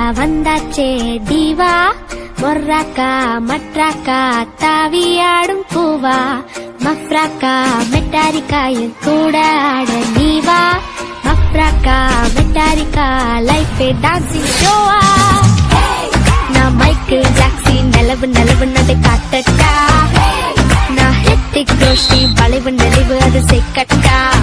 வந்தாச்சே தீவா மொர்ராக்கா மட்ராக்கா தாவியாடும் பூவா மஃப்ராக்கா மெட்டாரிக்கா என் கூட ஆட நீவா மஃப்ராக்கா மெட்டாரிக்கா லைஃப் டான்சிங் ஷோவா நான் மைக்கேல் ஜாக்சன் நிலவு நிலவு நடை காட்டட்டா நான் ஹெட்டிக் ரோஷி வளைவு நெளிவு அது செக்கட்டா